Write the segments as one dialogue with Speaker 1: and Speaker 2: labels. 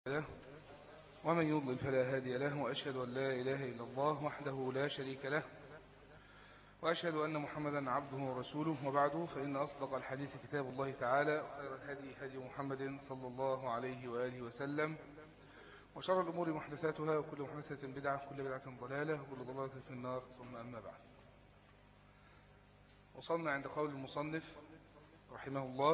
Speaker 1: له ومن يضلل فلا هادي له وأشهد أن لا إله إلا الله وحده لا شريك له وأشهد أن محمدا عبده ورسوله وبعده فإن أصدق الحديث كتاب الله تعالى وخير الهدي هدي محمد صلى الله عليه وآله وسلم وشر الأمور محدثاتها وكل محدثة بدعة وكل بدعة ضلالة وكل ضلالة في النار ثم أما بعد وصلنا عند قول المصنف رحمه الله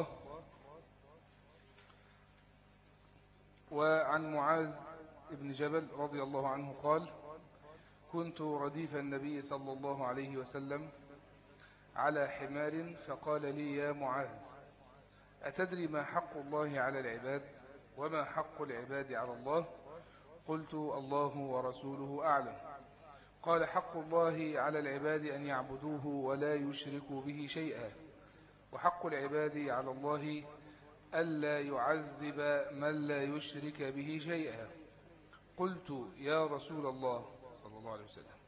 Speaker 1: وعن معاذ بن جبل رضي الله عنه قال كنت رديف النبي صلى الله عليه وسلم على حمار فقال لي يا معاذ أتدري ما حق الله على العباد وما حق العباد على الله قلت الله ورسوله أعلم قال حق الله على العباد أن يعبدوه ولا يشركوا به شيئا وحق العباد على الله ألا يعذب من لا يشرك به شيئا قلت يا رسول الله صلى الله عليه وسلم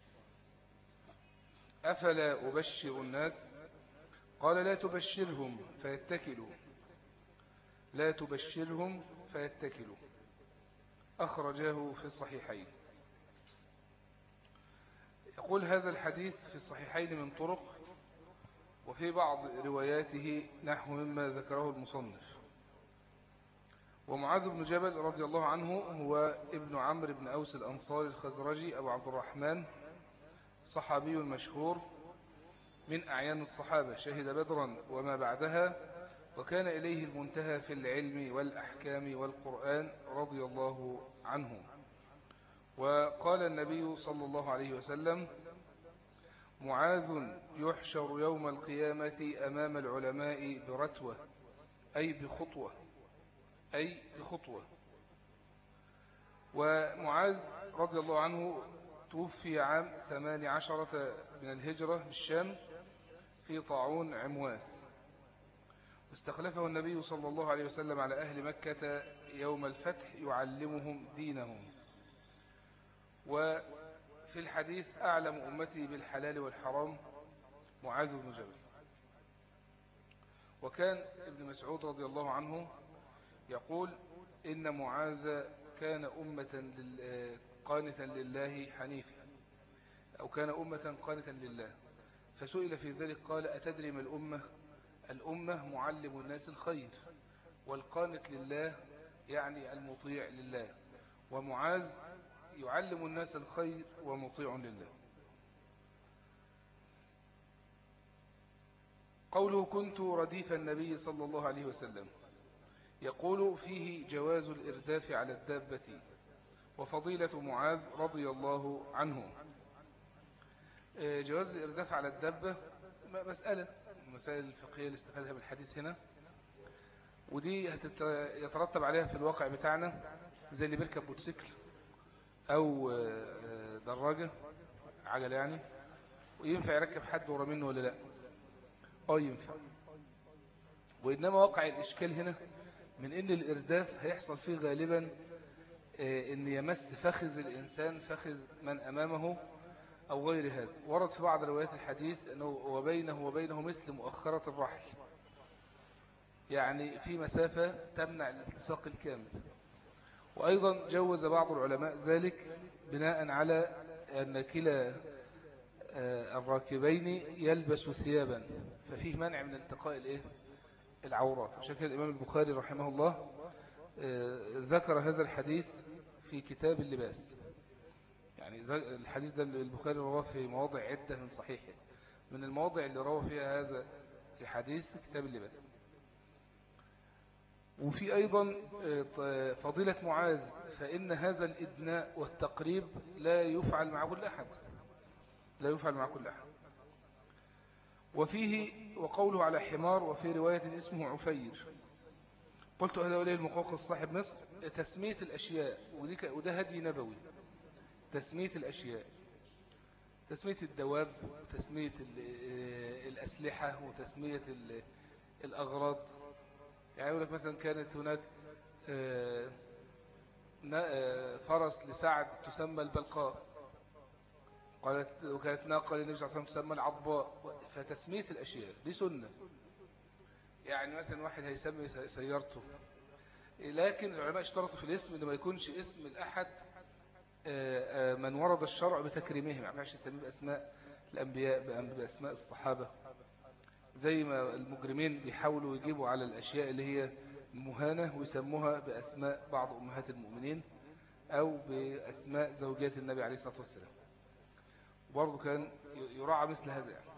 Speaker 1: أفلا أبشر الناس قال لا تبشرهم فيتكلوا لا تبشرهم فيتكلوا أخرجاه في الصحيحين يقول هذا الحديث في الصحيحين من طرق وفي بعض رواياته نحو مما ذكره المصنف ومعاذ بن جبل رضي الله عنه هو ابن عمرو بن أوس الأنصاري الخزرجي أبو عبد الرحمن صحابي مشهور من أعيان الصحابة شهد بدرا وما بعدها وكان إليه المنتهى في العلم والأحكام والقرآن رضي الله عنه وقال النبي صلى الله عليه وسلم معاذ يحشر يوم القيامة أمام العلماء برتوة أي بخطوة أي بخطوة ومعاذ رضي الله عنه توفي عام ثمان عشرة من الهجرة بالشام في طاعون عمواس واستخلفه النبي صلى الله عليه وسلم على أهل مكة يوم الفتح يعلمهم دينهم وفي الحديث أعلم أمتي بالحلال والحرام معاذ بن جبل وكان ابن مسعود رضي الله عنه يقول إن معاذ كان أمة قانتا لله حنيفا أو كان أمة قانتا لله فسئل في ذلك قال أتدري ما الأمة الأمة معلم الناس الخير والقانت لله يعني المطيع لله ومعاذ يعلم الناس الخير ومطيع لله قوله كنت رديف النبي صلى الله عليه وسلم يقول فيه جواز الإرداف على الدابة وفضيلة معاذ رضي الله عنه آه، جواز الإرداف على الدابة مسألة المسائل الفقهية اللي استفادها بالحديث هنا ودي يترتب عليها في الواقع بتاعنا زي اللي بيركب موتوسيكل أو آه، دراجة عجل يعني وينفع يركب حد ورا منه ولا لا اه ينفع وإنما واقع الإشكال هنا من ان الارداف هيحصل فيه غالبا آه، ان يمس فخذ الانسان فخذ من امامه او غير هذا ورد في بعض روايات الحديث انه وبينه وبينه مثل مؤخرة الرحل يعني في مسافة تمنع الالتصاق الكامل وأيضا جوز بعض العلماء ذلك بناء على أن كلا آه، الراكبين يلبس ثيابا ففيه منع من التقاء الايه العورات عشان كده الإمام البخاري رحمه الله آه، ذكر هذا الحديث في كتاب اللباس يعني الحديث ده البخاري رواه في مواضع عدة من صحيحه من المواضع اللي روى فيها هذا الحديث كتاب اللباس وفي أيضا آه، فضيلة معاذ فإن هذا الإدناء والتقريب لا يفعل مع كل أحد لا يفعل مع كل أحد وفيه وقوله على حمار وفي رواية اسمه عفير قلت هذا وليه المقوقص صاحب مصر تسمية الأشياء وده هدي نبوي تسمية الأشياء تسمية الدواب وتسمية الأسلحة وتسمية الأغراض يعني يقول لك مثلا كانت هناك آه، آه، فرس لسعد تسمى البلقاء قالت وكانت ناقة للنبي صلى الله عليه وسلم تسمى العضباء فتسمية الأشياء دي سنة يعني مثلا واحد هيسمي سيارته لكن العلماء اشترطوا في الاسم ان ما يكونش اسم الأحد آه، آه، من ورد الشرع بتكريمهم ما ينفعش يسميه بأسماء الأنبياء بأسماء الصحابة زي ما المجرمين بيحاولوا يجيبوا على الأشياء اللي هي المهانة ويسموها بأسماء بعض أمهات المؤمنين أو بأسماء زوجات النبي عليه الصلاة والسلام وبرضه كان يراعى مثل هذا يعني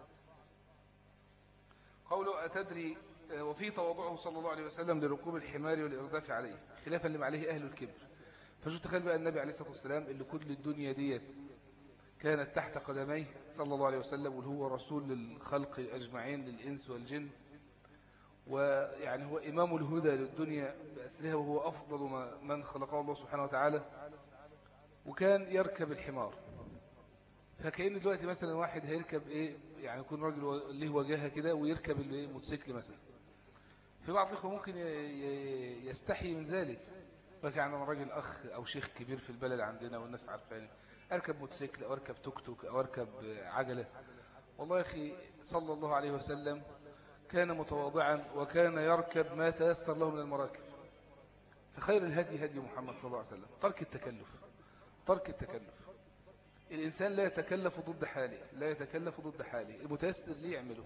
Speaker 1: قوله أتدري آه، وفي تواضعه صلى الله عليه وسلم لركوب الحمار والإرداف عليه خلافا لما عليه أهل الكبر فشو تخيل بقى النبي عليه الصلاة والسلام اللي كل الدنيا ديت كانت تحت قدميه صلى الله عليه وسلم وهو رسول للخلق أجمعين للإنس والجن ويعني هو إمام الهدى للدنيا بأسرها وهو أفضل من خلقه الله سبحانه وتعالى وكان يركب الحمار فكأن دلوقتي مثلا واحد هيركب إيه يعني يكون راجل له وجاهه كده ويركب الموتوسيكل مثلا في بعض الإخوة ممكن يستحي من ذلك لكن يعني أنا راجل أخ أو شيخ كبير في البلد عندنا والناس عارفاني أركب موتوسيكل أو أركب توك توك أو أركب عجلة والله يا أخي صلى الله عليه وسلم كان متواضعا وكان يركب ما تيسر له من المراكب فخير الهدي هدي محمد صلى الله عليه وسلم ترك التكلف ترك التكلف الإنسان لا يتكلف ضد حاله لا يتكلف ضد حاله المتيسر ليه يعمله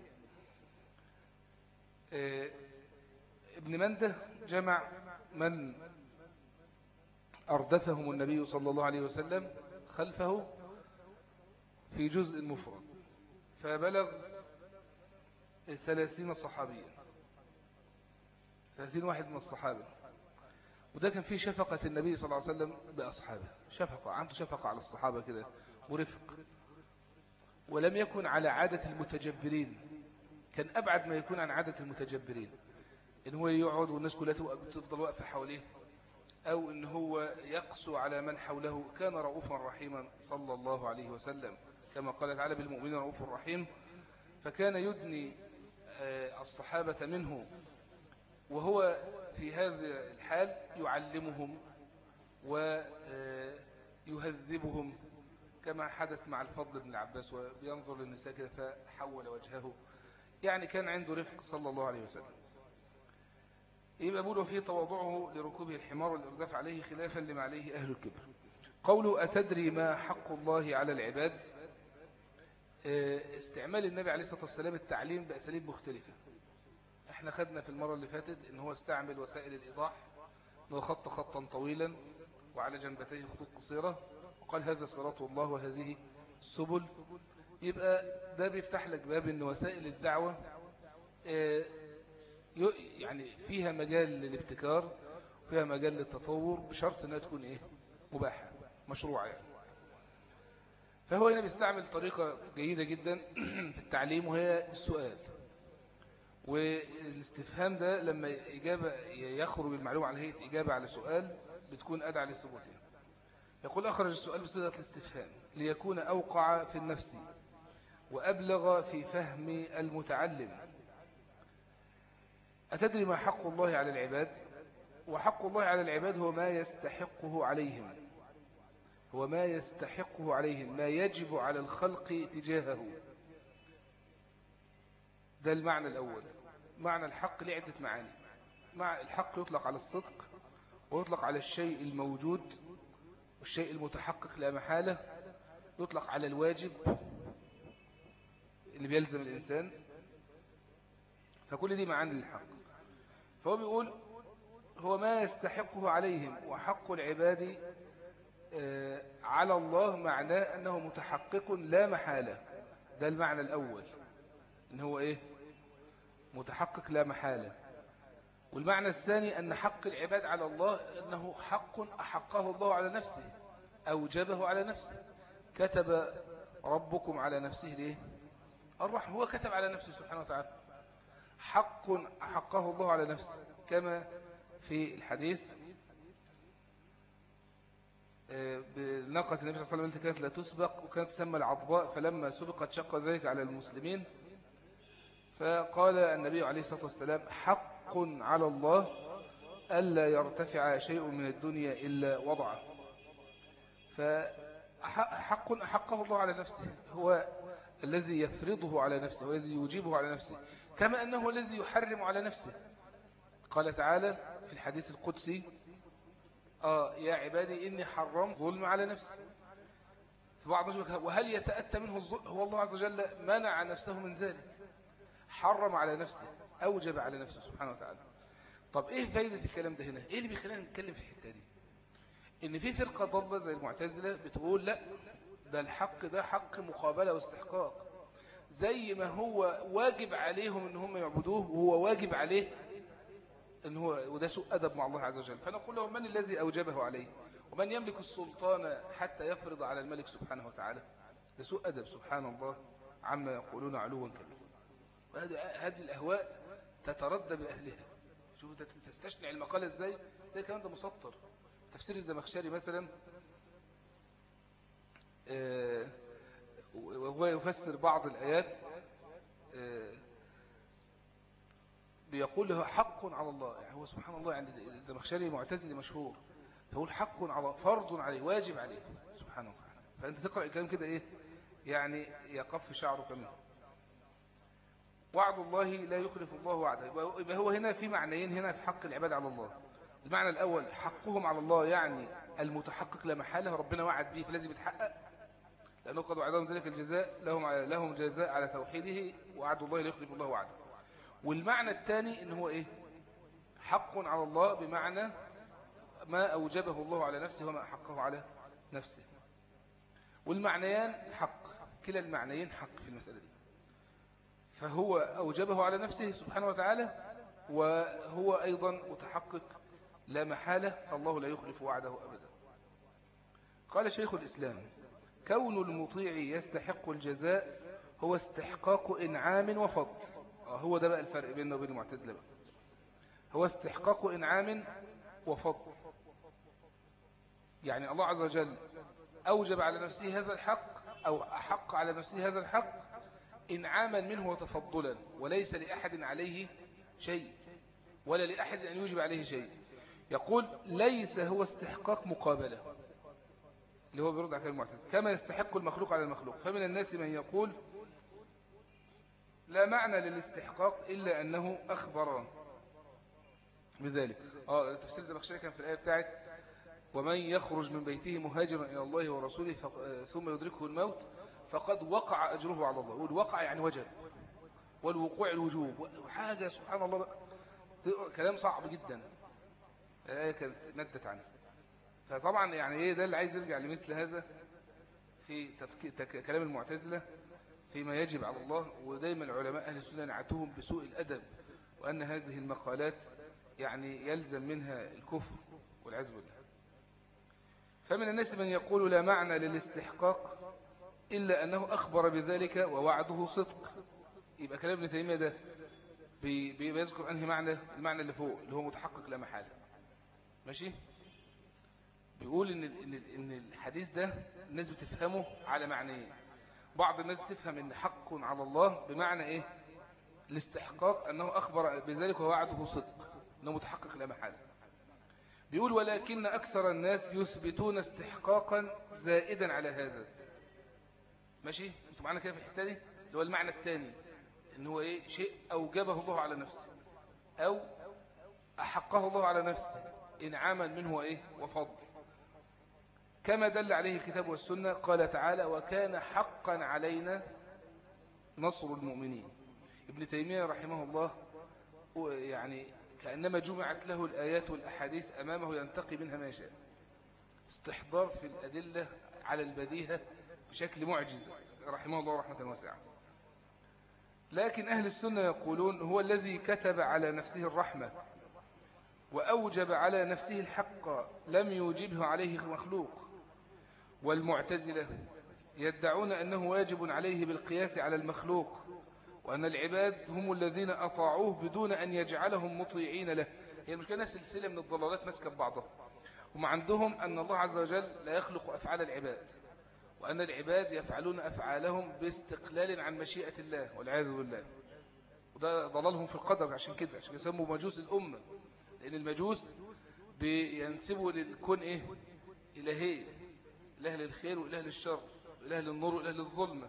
Speaker 1: آه، ابن منده جمع من أردفهم النبي صلى الله عليه وسلم خلفه في جزء مفرد فبلغ ثلاثين صحابيا ثلاثين واحد من الصحابة وده كان فيه شفقة النبي صلى الله عليه وسلم بأصحابه شفقة عنده شفقة على الصحابة كده ورفق ولم يكن على عادة المتجبرين كان أبعد ما يكون عن عادة المتجبرين إن هو يقعد والناس كلها تفضل واقفة حواليه أو إن هو يقسو على من حوله كان رؤوفا رحيما صلى الله عليه وسلم كما قال تعالى بالمؤمنين رؤوف رحيم فكان يدني آه، الصحابة منه وهو في هذا الحال يعلمهم ويهذبهم آه، كما حدث مع الفضل بن العباس وبينظر للنساء كده فحول وجهه يعني كان عنده رفق صلى الله عليه وسلم يبقى بوله فيه تواضعه لركوبه الحمار والإرداف عليه خلافا لما عليه أهل الكبر قوله أتدري ما حق الله على العباد آه، استعمال النبي عليه الصلاة والسلام التعليم بأساليب مختلفة احنا خدنا في المرة اللي فاتت ان هو استعمل وسائل الإيضاح انه خط خطا طويلا وعلى جنبتيه خطوط قصيرة وقال هذا صراط الله وهذه السبل يبقى ده بيفتح لك باب ان وسائل الدعوة آه، يعني فيها مجال للابتكار وفيها مجال للتطور بشرط انها تكون ايه مباحة مشروعة يعني فهو هنا بيستعمل طريقة جيدة جدا في التعليم وهي السؤال والاستفهام ده لما إجابة يخرج المعلومة على هيئة إجابة على سؤال بتكون أدعى للثبوتها يقول أخرج السؤال بصيغة الاستفهام ليكون أوقع في النفس وأبلغ في فهم المتعلم أتدري ما حق الله على العباد وحق الله على العباد هو ما يستحقه عليهم هو ما يستحقه عليهم ما يجب على الخلق تجاهه ده المعنى الأول معنى الحق لعدة معاني مع الحق يطلق على الصدق ويطلق على الشيء الموجود والشيء المتحقق لا محالة يطلق على الواجب اللي بيلزم الإنسان فكل دي معاني الحق فهو بيقول هو ما يستحقه عليهم وحق العباد آه، على الله معناه أنه متحقق لا محالة ده المعنى الأول إن هو إيه متحقق لا محالة والمعنى الثاني أن حق العباد على الله أنه حق أحقه الله على نفسه أوجبه على نفسه كتب ربكم على نفسه ليه الرحمة هو كتب على نفسه سبحانه وتعالى حق حقه الله على نفسه كما في الحديث آه، بناقة النبي صلى الله عليه وسلم التي كانت لا تسبق وكانت تسمى العضباء فلما سبقت شق ذلك على المسلمين فقال النبي عليه الصلاة والسلام حق على الله ألا يرتفع شيء من الدنيا إلا وضعه فحق حقه الله على نفسه هو الذي يفرضه على نفسه والذي يجيبه على نفسه كما أنه الذي يحرم على نفسه قال تعالى في الحديث القدسي آه يا عبادي إني حرمت ظلم على نفسي في بعض وهل يتأتى منه الظلم هو الله عز وجل منع نفسه من ذلك حرم على نفسه أوجب على نفسه سبحانه وتعالى طب إيه فايدة الكلام ده هنا إيه اللي بيخلينا نتكلم في الحتة دي إن في فرقة ضالة زي المعتزلة بتقول لا ده الحق ده حق مقابلة واستحقاق زي ما هو واجب عليهم ان هم يعبدوه وهو واجب عليه ان هو وده سوء أدب مع الله عز وجل فنقول لهم من الذي أوجبه عليه ومن يملك السلطان حتى يفرض على الملك سبحانه وتعالى ده سوء أدب سبحان الله عما يقولون علوا كبيرا هذه الأهواء تتردى بأهلها شوف تستشنع المقالة ازاي ده كمان ده مسطر تفسير الزمخشري مثلا آه، وهو يفسر بعض الآيات آه، بيقول له حق على الله يعني هو سبحان الله يعني الزمخشري معتزلي مشهور يقول حق على فرض عليه واجب عليه سبحانه وتعالى فأنت تقرأ الكلام كده إيه يعني يقف شعرك منه وعد الله لا يخلف الله وعده يبقى هو هنا في معنيين هنا في حق العباد على الله المعنى الأول حقهم على الله يعني المتحقق لا محاله ربنا وعد به فلازم يتحقق لأنه قد وعدهم ذلك الجزاء لهم لهم جزاء على توحيده وعد الله لا يخلف الله وعده والمعنى الثاني ان هو ايه حق على الله بمعنى ما أوجبه الله على نفسه وما أحقه على نفسه والمعنيان حق كلا المعنيين حق في المسألة دي فهو أوجبه على نفسه سبحانه وتعالى وهو أيضا متحقق لا محالة فالله لا يخلف وعده أبدا قال شيخ الإسلام كون المطيع يستحق الجزاء هو استحقاق إنعام وفضل آه، هو ده بقى الفرق بيننا وبين المعتزلة بقى هو استحقاق إنعام وفضل يعني الله عز وجل أوجب على نفسه هذا الحق أو أحق على نفسه هذا الحق إنعاما منه وتفضلا وليس لأحد عليه شيء ولا لأحد أن يوجب عليه شيء يقول ليس هو استحقاق مقابلة اللي هو بيرد على كلمة المعتزلة كما يستحق المخلوق على المخلوق فمن الناس من يقول لا معنى للاستحقاق إلا أنه أخبر بذلك اه تفسير زمخشري كان في الآية بتاعت ومن يخرج من بيته مهاجرا إلى الله ورسوله ثم يدركه الموت فقد وقع أجره على الله والوقع يعني وجب والوقوع الوجوب وحاجة سبحان الله بقى. كلام صعب جدا الآية كانت ندت عنه فطبعا يعني ايه ده اللي عايز يرجع لمثل هذا في تفك... كلام المعتزلة فيما يجب على الله ودايما العلماء أهل السنة نعتهم بسوء الأدب وأن هذه المقالات يعني يلزم منها الكفر والعزو بالله فمن الناس من يقول لا معنى للاستحقاق إلا أنه أخبر بذلك ووعده صدق يبقى كلام ابن تيمية ده بيذكر أنهي معنى المعنى اللي فوق اللي هو متحقق لا محالة ماشي بيقول إن, إن, إن الحديث ده الناس بتفهمه على معنيين بعض الناس تفهم إن حق على الله بمعنى إيه الاستحقاق أنه أخبر بذلك ووعده صدق أنه متحقق لا محالة بيقول ولكن أكثر الناس يثبتون استحقاقا زائدا على هذا ماشي انتوا معنا كده في الحته دي اللي هو المعنى الثاني ان هو ايه شيء اوجبه الله على نفسه او احقه الله على نفسه انعاما منه ايه وفضل كما دل عليه الكتاب والسنة قال تعالى وكان حقا علينا نصر المؤمنين ابن تيمية رحمه الله يعني كأنما جمعت له الآيات والأحاديث أمامه ينتقي منها ما يشاء استحضار في الأدلة على البديهة بشكل معجز رحمه الله رحمة واسعة لكن أهل السنة يقولون هو الذي كتب على نفسه الرحمة وأوجب على نفسه الحق لم يوجبه عليه مخلوق والمعتزلة يدعون أنه واجب عليه بالقياس على المخلوق وأن العباد هم الذين أطاعوه بدون أن يجعلهم مطيعين له هي المشكلة سلسلة من الضلالات ماسكة ببعضها هم عندهم أن الله عز وجل لا يخلق أفعال العباد وأن العباد يفعلون أفعالهم باستقلال عن مشيئة الله والعياذ بالله وده ضلالهم في القدر عشان كده عشان يسموا مجوس الأمة لأن المجوس بينسبوا للكون إيه إلهي إله للخير وإله للشر إله للنور وإله للظلمة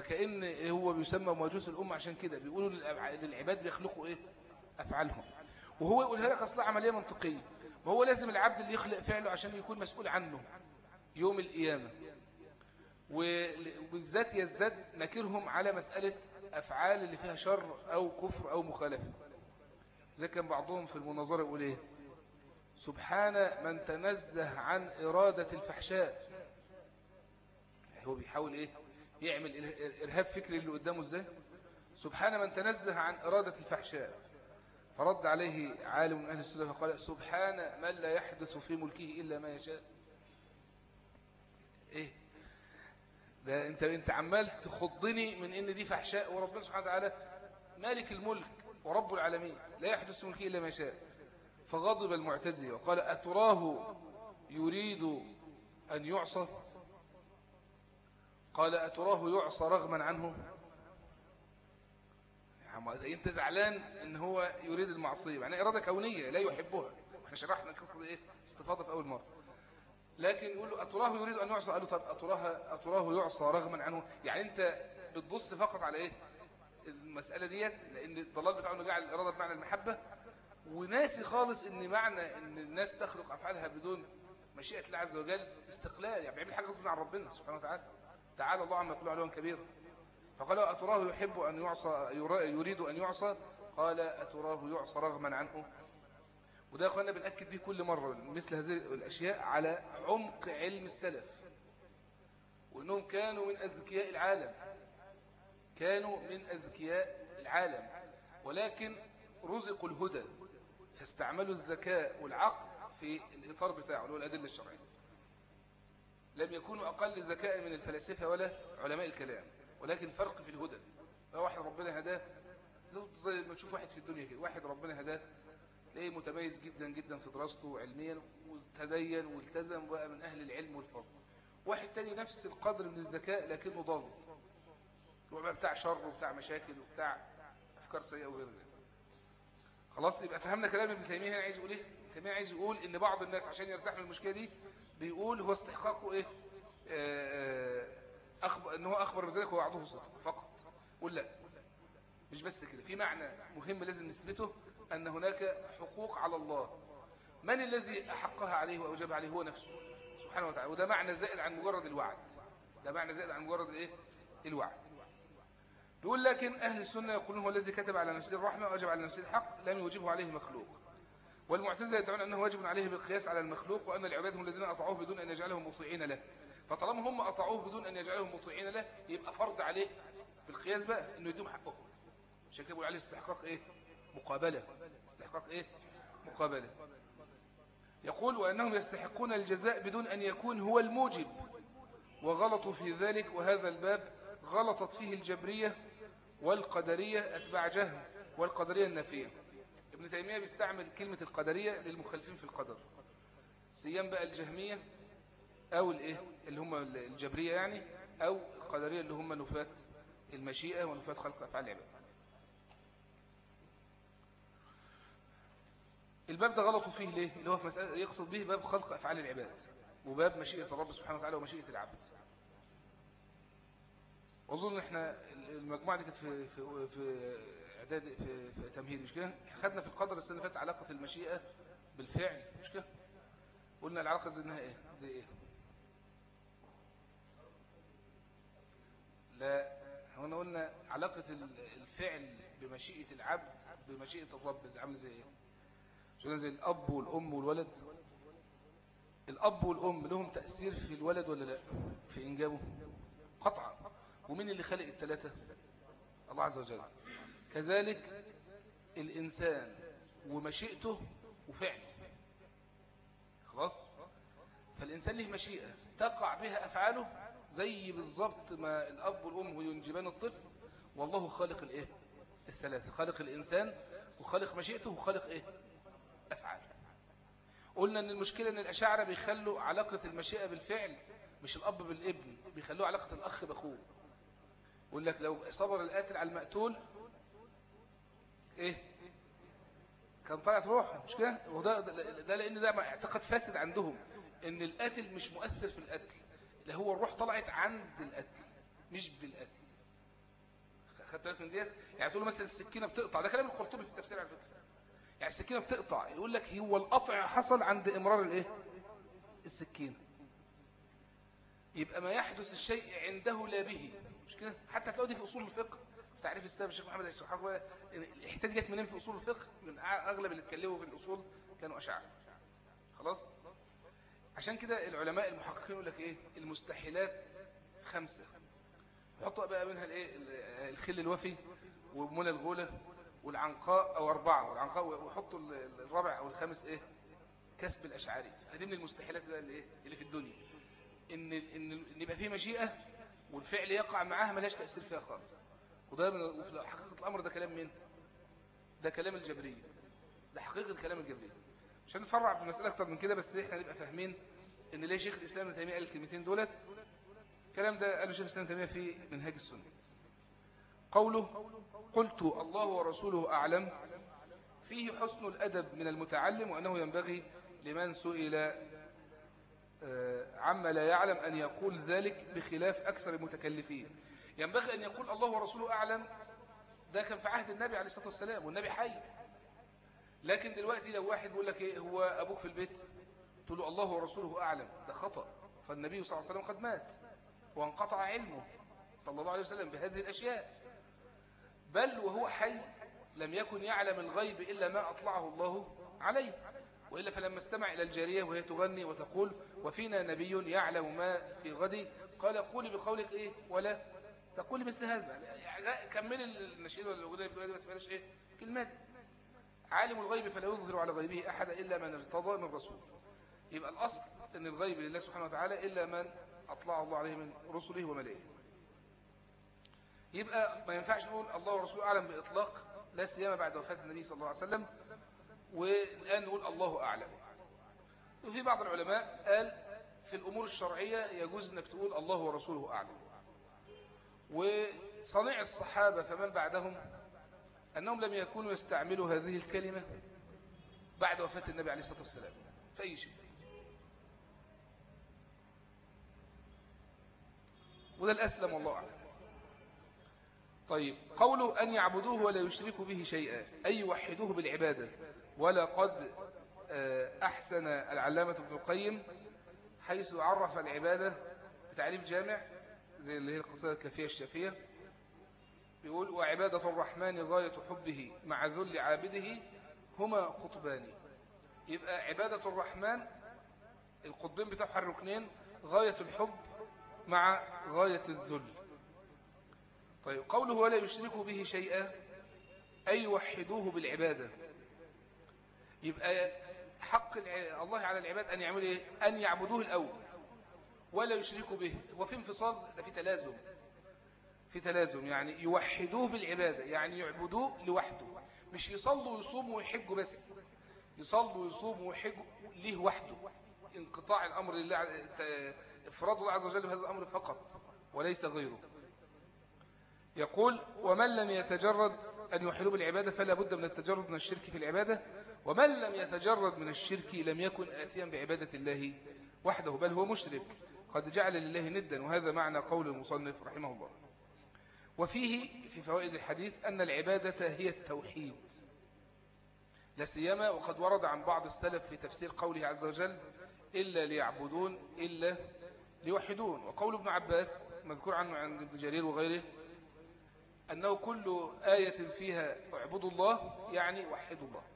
Speaker 1: فكأن هو بيسمى مجوس الأمة عشان كده بيقولوا للعباد بيخلقوا إيه أفعالهم وهو يقولها لك أصلا عملية منطقية وهو لازم العبد اللي يخلق فعله عشان يكون مسؤول عنه يوم القيامة وبالذات يزداد نكرهم على مسألة أفعال اللي فيها شر أو كفر أو مخالفة زي كان بعضهم في المناظرة يقول إيه سبحان من تنزه عن إرادة الفحشاء هو بيحاول إيه يعمل إرهاب فكري اللي قدامه إزاي سبحان من تنزه عن إرادة الفحشاء فرد عليه عالم من أهل السنة فقال سبحان من لا يحدث في ملكه إلا ما يشاء إيه ده انت انت عمال تخضني من ان دي فحشاء وربنا سبحانه وتعالى مالك الملك ورب العالمين لا يحدث ملكه الا ما يشاء فغضب المعتزلة وقال أتراه يريد أن يعصى قال أتراه يعصى رغما عنه يعني انت زعلان ان هو يريد المعصية يعني إرادة كونية لا يحبها احنا شرحنا قصة ايه استفاضة في أول مرة لكن يقول له أتراه يريد أن يعصى قال له طب أتراه, أتراه يعصى رغما عنه يعني أنت بتبص فقط على إيه المسألة ديت لأن الضلال بتاعه انه جعل الإرادة بمعنى المحبة وناسي خالص ان معنى ان الناس تخلق أفعالها بدون مشيئة الله عز وجل استقلال يعني بيعمل حاجة غصب عن ربنا سبحانه وتعالى تعالى الله عما يقول عليهم كبير فقال أتراه يحب أن يعصى يريد أن يعصى قال أتراه يعصى رغما عنه وده أخوانا بنأكد به كل مرة مثل هذه الأشياء على عمق علم السلف وأنهم كانوا من أذكياء العالم كانوا من أذكياء العالم ولكن رزقوا الهدى فاستعملوا الذكاء والعقل في الإطار بتاعه اللي هو الأدلة الشرعية لم يكونوا أقل ذكاء من الفلاسفة ولا علماء الكلام ولكن فرق في الهدى واحد ربنا هداه زي ما تشوف واحد في الدنيا كده واحد ربنا هداه تلاقيه متميز جدا جدا في دراسته علميا وتدين والتزم بقى من أهل العلم والفضل واحد تاني نفس القدر من الذكاء لكنه ضال هو بقى بتاع شر وبتاع مشاكل وبتاع أفكار سيئة وغير ذلك خلاص يبقى فهمنا كلام ابن تيمية هنا عايز يقول ايه ابن تيمية عايز يقول ان بعض الناس عشان يرتاح من المشكلة دي بيقول هو استحقاقه ايه أخبر ان هو اخبر بذلك هو وعده صدق فقط قول لا مش بس كده في معنى مهم لازم نثبته أن هناك حقوق على الله من الذي أحقها عليه وأوجب عليه هو نفسه سبحانه وتعالى وده معنى زائد عن مجرد الوعد ده معنى زائد عن مجرد الايه الوعد بيقول لكن أهل السنة يقولون هو الذي كتب على نفسه الرحمة وأوجب على نفسه الحق لم يوجبه عليه مخلوق والمعتزلة يدعون أنه واجب عليه بالقياس على المخلوق وأن العباد هم الذين أطاعوه بدون أن يجعلهم مطيعين له فطالما هم أطاعوه بدون أن يجعلهم مطيعين له يبقى فرض عليه بالقياس بقى أنه يدوم حقهم عشان كده بيقول عليه استحقاق إيه مقابلة استحقاق إيه مقابلة يقول وأنهم يستحقون الجزاء بدون أن يكون هو الموجب وغلطوا في ذلك وهذا الباب غلطت فيه الجبرية والقدرية أتباع جهم والقدرية النفية ابن تيمية بيستعمل كلمة القدرية للمخالفين في القدر سيام بقى الجهمية أو الإيه اللي هم الجبرية يعني أو القدرية اللي هم نفاة المشيئة ونفاة خلق أفعال العباد الباب ده غلطوا فيه ليه اللي هو في مسألة يقصد به باب خلق أفعال العباد وباب مشيئة الرب سبحانه وتعالى ومشيئة العبد أظن احنا المجموعة دي كانت في في في اعداد في, في تمهيد مش كده خدنا في القدر السنة فاتت علاقة المشيئة بالفعل مش كده قلنا العلاقة زي انها ايه زي ايه لا هنا قلنا علاقة الفعل بمشيئة العبد بمشيئة الرب عامل زي ايه شو زي الأب والأم والولد الأب والأم لهم تأثير في الولد ولا لا في إنجابه قطعا ومين اللي خلق الثلاثة الله عز وجل كذلك الإنسان ومشيئته وفعله خلاص فالإنسان له مشيئة تقع بها أفعاله زي بالضبط ما الأب والأم ينجبان الطفل والله خالق الإيه الثلاثة خالق الإنسان وخالق مشيئته وخالق إيه أفعال قلنا ان المشكلة ان الأشاعرة بيخلوا علاقة المشيئة بالفعل مش الأب بالابن بيخلوا علاقة الأخ بأخوه يقول لك لو صبر القاتل على المقتول ايه كان طلعت روحه مش كده وده ده لان ده اعتقاد فاسد عندهم ان القاتل مش مؤثر في القتل اللي هو الروح طلعت عند القتل مش بالقتل خدت بالك من ديت يعني تقول مثلا السكينه بتقطع ده كلام القرطبي في التفسير على فكره يعني السكينة بتقطع يقول لك هو القطع حصل عند إمرار الايه السكينة يبقى ما يحدث الشيء عنده لا به مش كده حتى تلاقوا دي في أصول الفقه في تعريف السبب الشيخ محمد الشيخ الحته دي جت منين في أصول الفقه من أغلب اللي اتكلموا في الأصول كانوا أشاعرة خلاص عشان كده العلماء المحققين يقول لك ايه المستحيلات خمسة حطوا بقى منها الايه الخل الوفي ومنى الغولة والعنقاء او اربعة والعنقاء وحطوا الرابع او الخامس ايه كسب الاشعاري هذه من المستحيلات بقى اللي ايه اللي في الدنيا ان ان يبقى فيه مشيئة والفعل يقع معاها ملهاش تأثير فيها خالص وده من حقيقة الامر ده كلام مين ده كلام الجبرية ده حقيقة كلام الجبرية عشان نفرع في المسألة أكتر من كده بس احنا نبقى فاهمين ان ليه شيخ الإسلام ابن تيمية قال الكلمتين دولت الكلام ده قاله شيخ الإسلام ابن تيمية في منهاج السنة قوله قلت الله ورسوله أعلم فيه حسن الأدب من المتعلم وأنه ينبغي لمن سئل عما لا يعلم أن يقول ذلك بخلاف أكثر المتكلفين ينبغي أن يقول الله ورسوله أعلم ده كان في عهد النبي عليه الصلاة والسلام والنبي حي لكن دلوقتي لو واحد بيقول لك ايه هو ابوك في البيت تقول له الله ورسوله اعلم ده خطأ فالنبي صلى الله عليه وسلم قد مات وانقطع علمه صلى الله عليه وسلم بهذه الاشياء بل وهو حي لم يكن يعلم الغيب الا ما اطلعه الله عليه وإلا فلما استمع إلى الجارية وهي تغني وتقول وفينا نبي يعلم ما في غد قال قولي بقولك إيه ولا تقولي مثل هذا يعني كمل النشيد ولا الأغنية بس بلاش إيه كلمات عالم الغيب فلا يظهر على غيبه أحد إلا من ارتضى من رسول يبقى الأصل أن الغيب لله سبحانه وتعالى إلا من أطلع الله عليه من رسله وملائكته يبقى ما ينفعش نقول الله ورسوله أعلم بإطلاق لا سيما بعد وفاة النبي صلى الله عليه وسلم والآن نقول الله أعلم وفي بعض العلماء قال في الأمور الشرعية يجوز أنك تقول الله ورسوله أعلم وصنيع الصحابة فمن بعدهم أنهم لم يكونوا يستعملوا هذه الكلمة بعد وفاة النبي عليه الصلاة والسلام في أي شيء وده الأسلم والله أعلم طيب قوله أن يعبدوه ولا يشركوا به شيئا أي يوحدوه بالعبادة ولا قد أحسن العلامة ابن القيم حيث عرف العبادة بتعريف جامع زي اللي هي القصيدة الكافية الشافية يقول وعبادة الرحمن غاية حبه مع ذل عابده هما قطبان يبقى عبادة الرحمن القطبين بتاعها الركنين غاية الحب مع غاية الذل طيب قوله ولا يشركوا به شيئا أي يوحدوه بالعبادة يبقى حق الله على العباد أن يعملوا إيه؟ أن يعبدوه الأول ولا يشركوا به وفي انفصال ده في تلازم في تلازم يعني يوحدوه بالعبادة يعني يعبدوه لوحده مش يصلوا ويصوموا ويحجوا بس يصلوا ويصوموا ويحجوا ليه وحده انقطاع الأمر لله افراد الله عز وجل بهذا الأمر فقط وليس غيره يقول ومن لم يتجرد أن يوحدوه بالعبادة فلا بد من التجرد من الشرك في العبادة ومن لم يتجرد من الشرك لم يكن آتيا بعبادة الله وحده بل هو مشرك قد جعل لله ندا وهذا معنى قول المصنف رحمه الله وفيه في فوائد الحديث أن العبادة هي التوحيد لا سيما وقد ورد عن بعض السلف في تفسير قوله عز وجل إلا ليعبدون إلا ليوحدون وقول ابن عباس مذكور عنه عن ابن جرير وغيره أنه كل آية فيها اعبدوا الله يعني وحدوا الله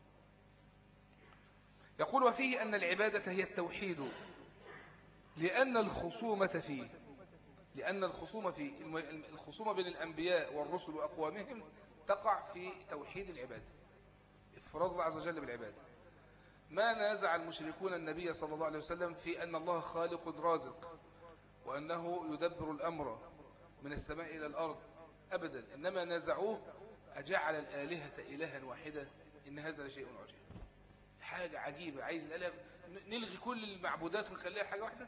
Speaker 1: يقول وفيه أن العبادة هي التوحيد لأن الخصومة فيه لأن الخصومة في الخصومة بين الأنبياء والرسل وأقوامهم تقع في توحيد العبادة إفراد الله عز وجل بالعبادة ما نازع المشركون النبي صلى الله عليه وسلم في أن الله خالق رازق وأنه يدبر الأمر من السماء إلى الأرض أبدا إنما نازعوه أجعل الآلهة إلها واحدة إن هذا لشيء عجيب حاجة عجيبة عايز الآلهة نلغي كل المعبودات ونخليها حاجة واحدة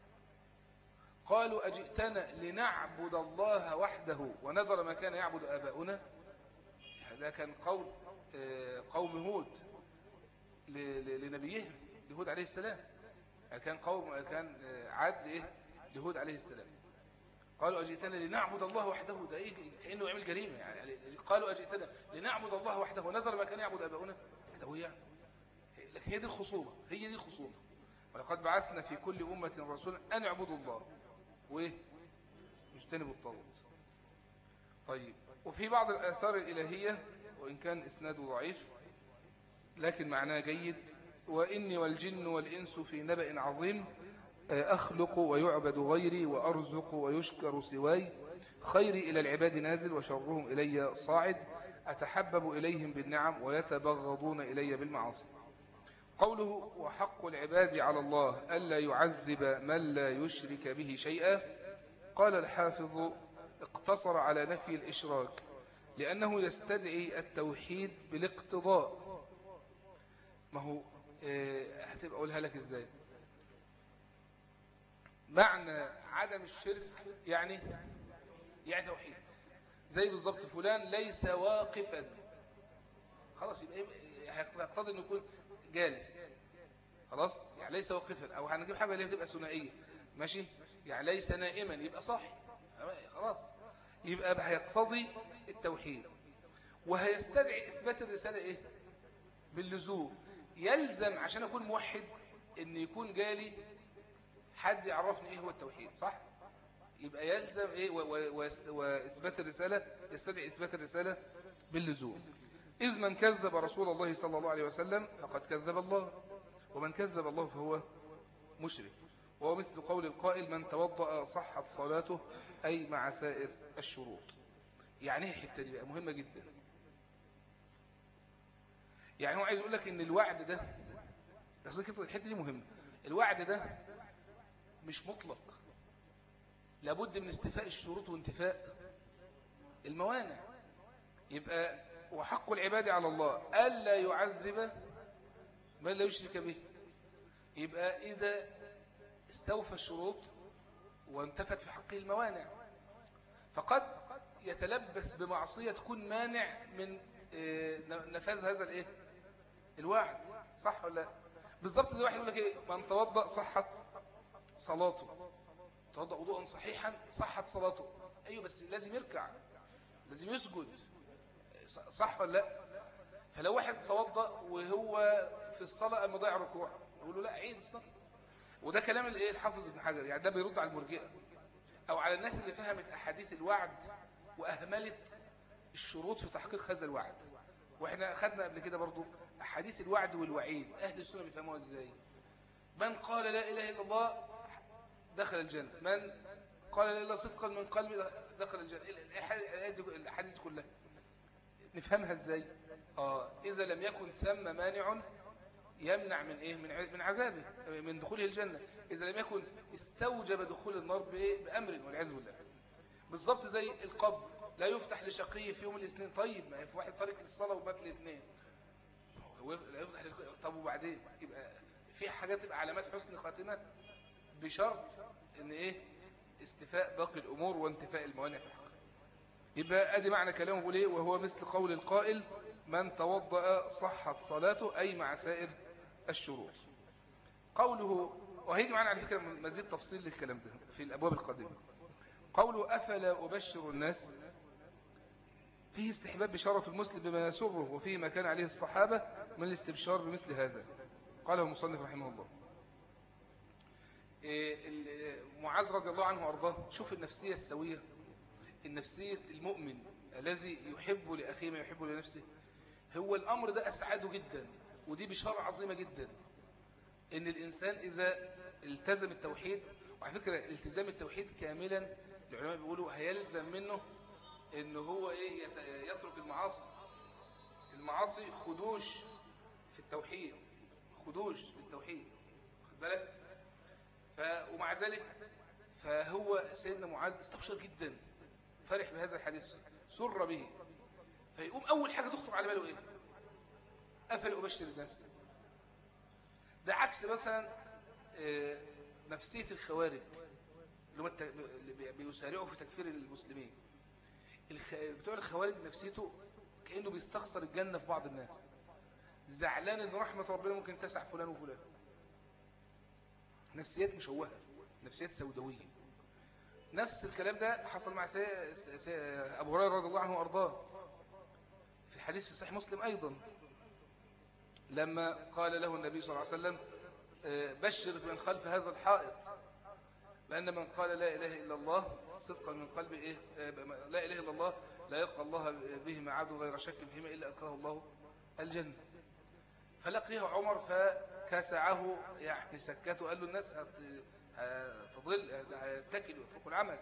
Speaker 1: قالوا أجئتنا لنعبد الله وحده ونذر ما كان يعبد آباؤنا هذا كان قول قوم هود لنبيهم لهود عليه السلام كان قوم كان عاد إيه لهود عليه السلام قالوا أجئتنا لنعبد الله وحده ده إيه كأنه يعمل جريمة يعني قالوا أجئتنا لنعبد الله وحده ونذر ما كان يعبد آباؤنا تهويع لكن هي دي الخصومة هي دي الخصومة ولقد بعثنا في كل أمة رسولا أن اعبدوا الله وإيه يجتنبوا الطاغوت طيب وفي بعض الآثار الإلهية وإن كان إسناده ضعيف لكن معناه جيد وإني والجن والإنس في نبأ عظيم أخلق ويعبد غيري وأرزق ويشكر سواي خيري إلى العباد نازل وشرهم إلي صاعد أتحبب إليهم بالنعم ويتبغضون إلي بالمعاصي قوله وحق العباد على الله ألا يعذب من لا يشرك به شيئا قال الحافظ اقتصر على نفي الإشراك لأنه يستدعي التوحيد بالاقتضاء ما هو اه هتبقى أقولها لك إزاي معنى عدم الشرك يعني يعني توحيد زي بالظبط فلان ليس واقفا خلاص يبقى هيقتضي انه يكون جالس خلاص يعني ليس واقفا او هنجيب حاجه اللي هتبقى ثنائيه ماشي يعني ليس نائما يبقى صح خلاص يبقى هيقتضي التوحيد وهيستدعي اثبات الرساله ايه باللزوم يلزم عشان اكون موحد ان يكون جالي حد يعرفني ايه هو التوحيد صح يبقى يلزم ايه واثبات الرساله يستدعي اثبات الرساله باللزوم اذ من كذب رسول الله صلى الله عليه وسلم فقد كذب الله ومن كذب الله فهو مشرك وهو مثل قول القائل من توضأ صحت صلاته أي مع سائر الشروط يعني ايه الحتة دي بقى مهمة جدا يعني هو عايز يقول لك ان الوعد ده الحتة دي مهمة الوعد ده مش مطلق لابد من استفاء الشروط وانتفاء الموانع يبقى وحق العباد على الله ألا يعذب من لا يشرك به يبقى إذا استوفى الشروط وانتفت في حقه الموانع فقد يتلبس بمعصية تكون مانع من نفاذ هذا الايه الوعد صح ولا لا بالضبط زي واحد يقول لك ايه من توضأ صحت صلاته توضأ وضوءا صحيحا صحت صلاته ايوه بس لازم يركع لازم يسجد صح ولا لا فلو واحد توضأ وهو في الصلاة أما ضيع ركوع يقول له لا عيد الصلاة وده كلام الايه الحافظ ابن حجر يعني ده بيرد على المرجئه او على الناس اللي فهمت احاديث الوعد واهملت الشروط في تحقيق هذا الوعد واحنا خدنا قبل كده برضو احاديث الوعد والوعيد اهل السنه بيفهموها ازاي من قال لا اله الا الله دخل الجنه من قال لا اله الا صدقا من قلبه دخل الجنه الاحاديث كلها نفهمها ازاي اه اذا لم يكن ثم مانع يمنع من ايه من من عذابه من دخوله الجنة اذا لم يكن استوجب دخول النار بايه بامر والعياذ بالله بالظبط زي القبر لا يفتح لشقي في يوم الاثنين طيب ما في واحد طريق للصلاه وبات الاثنين لا يفتح لشقي طب وبعدين يبقى في حاجات تبقى علامات حسن خاتمه بشرط ان ايه استفاء باقي الامور وانتفاء الموانع في الحق يبقى ادي معنى كلامه بيقول ايه وهو مثل قول القائل من توضأ صحت صلاته اي مع سائر الشروط قوله وهيجي معنا على فكرة مزيد تفصيل للكلام ده في الأبواب القادمة قوله أفلا أبشر الناس فيه استحباب بشارة المسلم بما يسره وفيه ما كان عليه الصحابة من الاستبشار بمثل هذا قاله المصنف رحمه الله معاذ رضي الله عنه وأرضاه شوف النفسية السوية النفسية المؤمن الذي يحب لأخيه ما يحب لنفسه هو الأمر ده أسعده جدا ودي بشارة عظيمة جدا ان الانسان اذا التزم التوحيد وعلى فكرة التزام التوحيد كاملا العلماء بيقولوا هيلزم منه ان هو ايه يترك المعاصي المعاصي خدوش في التوحيد خدوش في التوحيد خد بالك ف... ومع ذلك فهو سيدنا معاذ استبشر جدا فرح بهذا الحديث سر به فيقوم اول حاجة تخطر على باله ايه أفل أبشر الناس ده عكس مثلا نفسية الخوارج اللي بيسارعوا في تكفير المسلمين بتوع الخوارج نفسيته كأنه بيستخسر الجنة في بعض الناس زعلان ان رحمة ربنا ممكن تسع فلان وفلان نفسيات مشوهة نفسيات سوداوية نفس الكلام ده حصل مع سي... سي... أبو هريرة رضي الله عنه وأرضاه في حديث في صحيح مسلم أيضا لما قال له النبي صلى الله عليه وسلم آه، بشر من خلف هذا الحائط لأن من قال لا إله إلا الله صدقا من قلبه إيه آه، لا إله إلا الله لا يلقى الله به معاد غير شك فيما إلا أدخله الله الجنة فلقيه عمر فكسعه يعني سكته قال له الناس هتضل هتكل ويتركوا العمل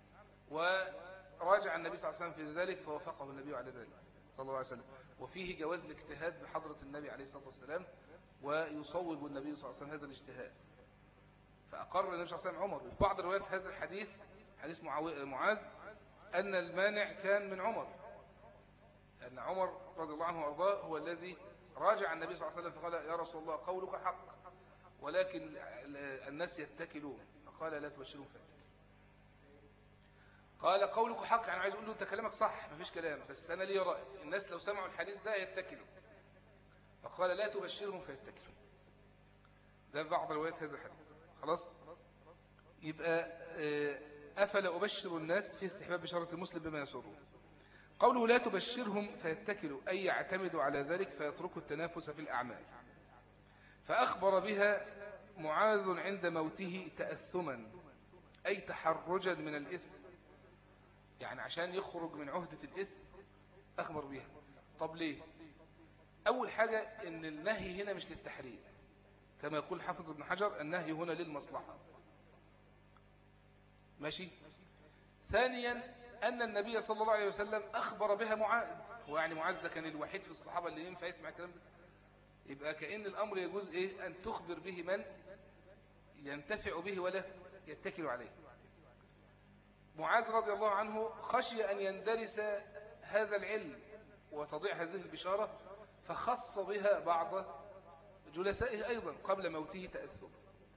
Speaker 1: وراجع النبي صلى الله عليه وسلم في ذلك فوافقه النبي على ذلك صلى الله عليه وسلم وفيه جواز الاجتهاد بحضرة النبي عليه الصلاة والسلام ويصوب النبي صلى الله عليه وسلم هذا الاجتهاد فأقر النبي صلى الله عليه وسلم عمر وفي بعض روايات هذا الحديث حديث معاذ أن المانع كان من عمر أن عمر رضي الله عنه وأرضاه هو الذي راجع النبي صلى الله عليه وسلم فقال يا رسول الله قولك حق ولكن الناس يتكلون فقال لا تبشروا فاتك قال قولك حق يعني عايز اقول له انت كلامك صح مفيش كلام بس انا لي راي الناس لو سمعوا الحديث ده يتكلوا فقال لا تبشرهم فيتكلوا ده بعض روايات هذا الحديث خلاص يبقى آه، أفلا أبشر الناس في استحباب بشارة المسلم بما يسرون قوله لا تبشرهم فيتكلوا أي يعتمدوا على ذلك فيتركوا التنافس في الأعمال فأخبر بها معاذ عند موته تأثما أي تحرجا من الإثم يعني عشان يخرج من عهدة الإثم أخبر بها طب ليه أول حاجة إن النهي هنا مش للتحريم كما يقول حافظ ابن حجر النهي هنا للمصلحة ماشي ثانيا أن النبي صلى الله عليه وسلم أخبر بها معاذ هو يعني معاذ ده كان الوحيد في الصحابة اللي ينفع يسمع الكلام ده يبقى كأن الأمر يجوز إيه أن تخبر به من ينتفع به ولا يتكل عليه معاذ رضي الله عنه خشي أن يندرس هذا العلم وتضيع هذه البشارة فخص بها بعض جلسائه أيضا قبل موته تأثر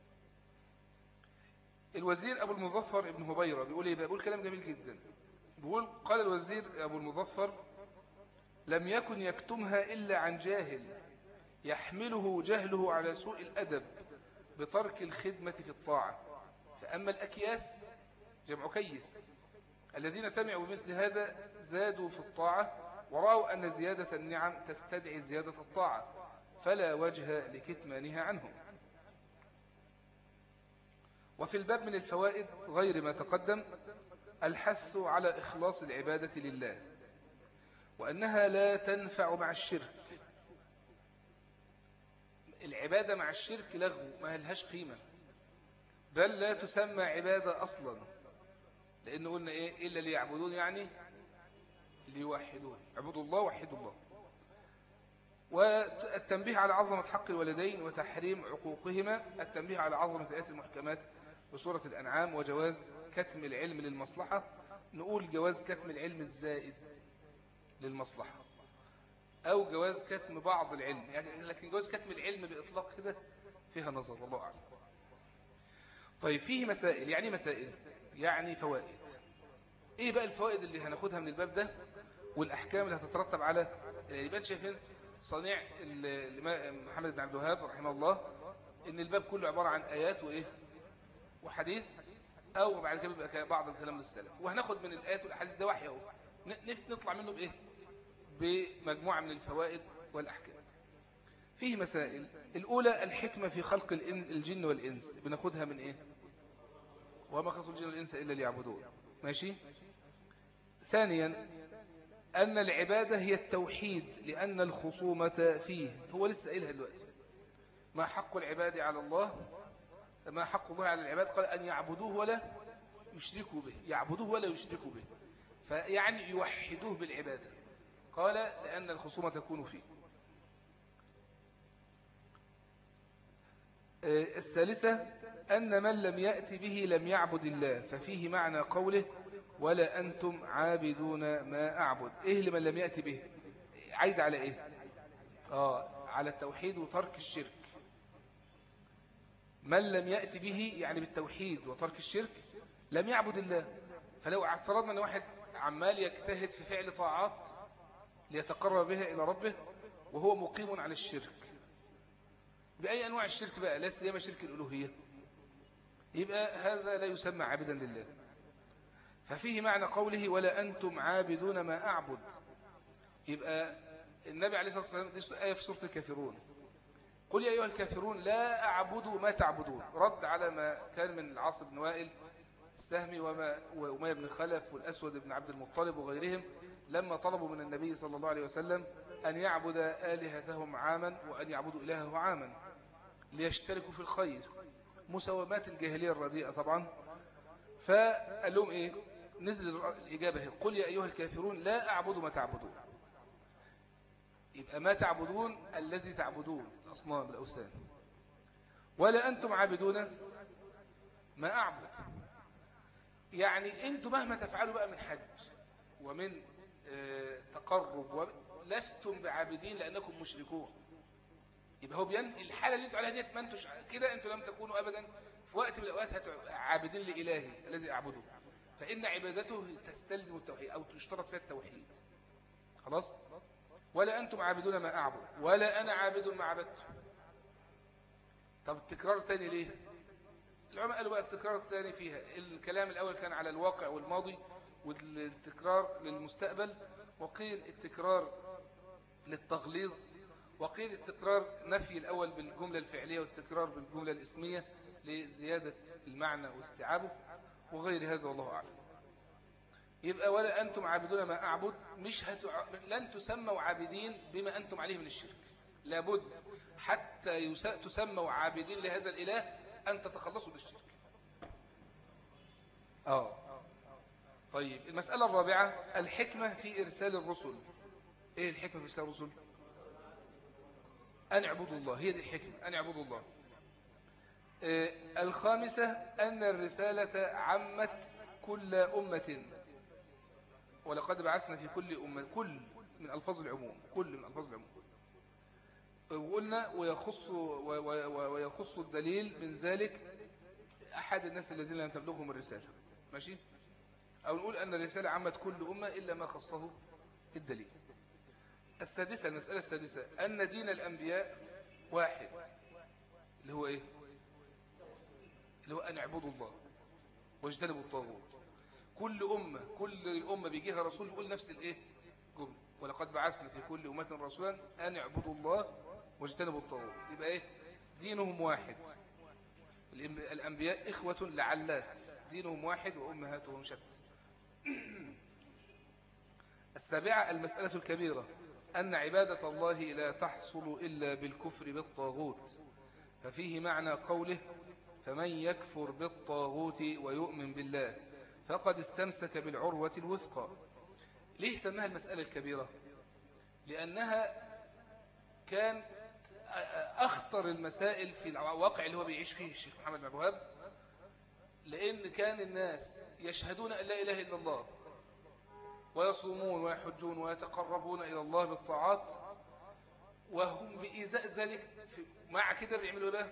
Speaker 1: الوزير أبو المظفر ابن هبيرة بيقول إيه بيقول كلام جميل جدا بيقول قال الوزير أبو المظفر لم يكن يكتمها إلا عن جاهل يحمله جهله على سوء الأدب بترك الخدمة في الطاعة فأما الأكياس جمع كيس الذين سمعوا بمثل هذا زادوا في الطاعة ورأوا أن زيادة النعم تستدعي زيادة الطاعة فلا وجه لكتمانها عنهم وفي الباب من الفوائد غير ما تقدم الحث على إخلاص العبادة لله وأنها لا تنفع مع الشرك العبادة مع الشرك لغو ما لهاش قيمة بل لا تسمى عبادة أصلا لأنه قلنا إيه إلا ليعبدون يعني ليوحدون عبدوا الله وحدوا الله والتنبيه على عظمة حق الولدين وتحريم عقوقهما التنبيه على عظمة آيات المحكمات بسورة الأنعام وجواز كتم العلم للمصلحة نقول جواز كتم العلم الزائد للمصلحة أو جواز كتم بعض العلم يعني لكن جواز كتم العلم بإطلاق كده فيها نظر والله أعلم طيب فيه مسائل يعني مسائل يعني فوائد ايه بقى الفوائد اللي هناخدها من الباب ده والأحكام اللي هتترتب على يبقى شايفين صنيع محمد بن عبد الوهاب رحمه الله ان الباب كله عبارة عن آيات وإيه وحديث أو بعد كده بيبقى بعض الكلام للسلف وهناخد من الآيات والأحاديث ده وحي اهو نطلع منه بإيه بمجموعة من الفوائد والأحكام فيه مسائل الأولى الحكمة في خلق الجن والإنس بناخدها من إيه وما خلق الجن والإنس إلا ليعبدون ماشي ثانيا أن العبادة هي التوحيد لأن الخصومة فيه هو لسه قايلها دلوقتي ما حق العباد على الله ما حق الله على العباد قال أن يعبدوه ولا يشركوا به يعبدوه ولا يشركوا به فيعني يوحدوه بالعبادة قال لأن الخصومة تكون فيه آه، الثالثة أن من لم يأتي به لم يعبد الله ففيه معنى قوله ولا أنتم عابدون ما أعبد إيه لمن لم يأتي به عايد على إيه آه على التوحيد وترك الشرك من لم يأتي به يعني بالتوحيد وترك الشرك لم يعبد الله فلو اعترضنا أن واحد عمال يجتهد في فعل طاعات ليتقرب بها إلى ربه وهو مقيم على الشرك بأي أنواع الشرك بقى لا سيما شرك الألوهية يبقى هذا لا يسمى عابدا لله ففيه معنى قوله ولا أنتم عابدون ما أعبد يبقى النبي عليه الصلاة والسلام دي آية في سورة الكافرون قل يا أيها الكافرون لا أعبد ما تعبدون رد على ما كان من العاص بن وائل السهمي وما وأمية بن خلف والأسود بن عبد المطلب وغيرهم لما طلبوا من النبي صلى الله عليه وسلم أن يعبد آلهتهم عاما وأن يعبدوا إلهه عاما ليشتركوا في الخير مساومات الجاهلية الرديئة طبعا فقال لهم إيه نزل الإجابة قل يا أيها الكافرون لا أعبد ما تعبدون يبقى ما تعبدون الذي تعبدون أصنام الأوثان ولا أنتم عابدون ما أعبد يعني أنتم مهما تفعلوا بقى من حج ومن آه، تقرب لستم بعابدين لأنكم مشركون يبقى هو بين الحالة اللي انتوا عليها ديت ما انتوا كده انتوا لم تكونوا أبدا في وقت من الأوقات عابدين لإلهي الذي أعبده فإن عبادته تستلزم التوحيد أو تشترط فيها التوحيد خلاص ولا أنتم عابدون ما أعبد ولا أنا عابد ما عبدت طب التكرار الثاني ليه العلماء قالوا بقى التكرار الثاني فيها الكلام الأول كان على الواقع والماضي والتكرار للمستقبل وقيل التكرار للتغليظ وقيل التكرار نفي الأول بالجملة الفعلية والتكرار بالجملة الاسمية لزيادة المعنى واستيعابه وغير هذا والله أعلم يبقى ولا أنتم عابدون ما أعبد مش هتع... لن تسموا عابدين بما أنتم عليه من الشرك لابد حتى يس... تسموا عابدين لهذا الإله أن تتخلصوا من الشرك آه طيب المسألة الرابعة الحكمة في إرسال الرسل إيه الحكمة في إرسال الرسل أن اعبدوا الله هي دي الحكمة أن اعبدوا الله آه الخامسة أن الرسالة عمت كل أمة ولقد بعثنا في كل أمة كل من ألفاظ العموم كل من ألفاظ العموم وقلنا ويخص, ويخص الدليل من ذلك أحد الناس الذين لم تبلغهم الرسالة ماشي أو نقول أن الرسالة عمت كل أمة إلا ما خصه الدليل السادسة المسألة السادسة أن دين الأنبياء واحد اللي هو إيه اللي هو أن اعبدوا الله واجتنبوا الطاغوت كل أمة كل أمة بيجيها رسول يقول نفس الإيه جملة ولقد بعثنا في كل أمة رسولا أن اعبدوا الله واجتنبوا الطاغوت يبقى إيه دينهم واحد الأنبياء إخوة لعلات دينهم واحد وأمهاتهم شتى السابعة المسألة الكبيرة أن عبادة الله لا تحصل إلا بالكفر بالطاغوت ففيه معنى قوله فمن يكفر بالطاغوت ويؤمن بالله فقد استمسك بالعروة الوثقى ليه سماها المسألة الكبيرة لأنها كان أخطر المسائل في الواقع اللي هو بيعيش فيه الشيخ محمد بن وهاب لأن كان الناس يشهدون أن لا إله إلا الله ويصومون ويحجون ويتقربون إلى الله بالطاعات وهم بإزاء ذلك مع كده بيعملوا ده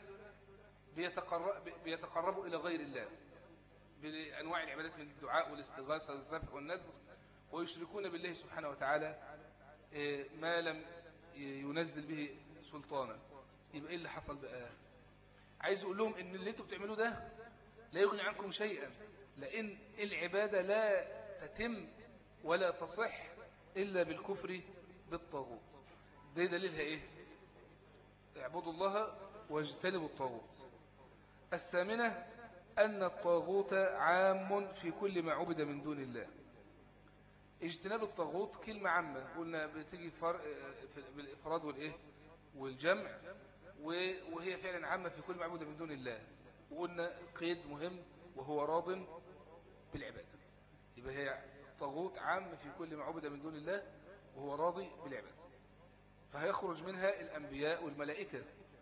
Speaker 1: بيتقربوا إلى غير الله بأنواع العبادات من الدعاء والاستغاثة والذبح والنذر ويشركون بالله سبحانه وتعالى آه، ما لم ينزل به سلطانا يبقى ايه اللي حصل بقى عايز اقول لهم ان اللي انتوا بتعملوه ده لا يغني عنكم شيئا لان العبادة لا تتم ولا تصح الا بالكفر بالطاغوت ده دليلها ايه اعبدوا الله واجتنبوا الطاغوت الثامنة أن الطاغوت عام في كل ما عبد من دون الله اجتناب الطاغوت كلمة عامة قلنا بتيجي بالإفراد والإيه والجمع وهي فعلا عامة في كل ما عبد من دون الله وقلنا قيد مهم وهو راض بالعبادة يبقى هي طاغوت عام في كل ما عبد من دون الله وهو راضي بالعبادة فهيخرج منها الأنبياء والملائكة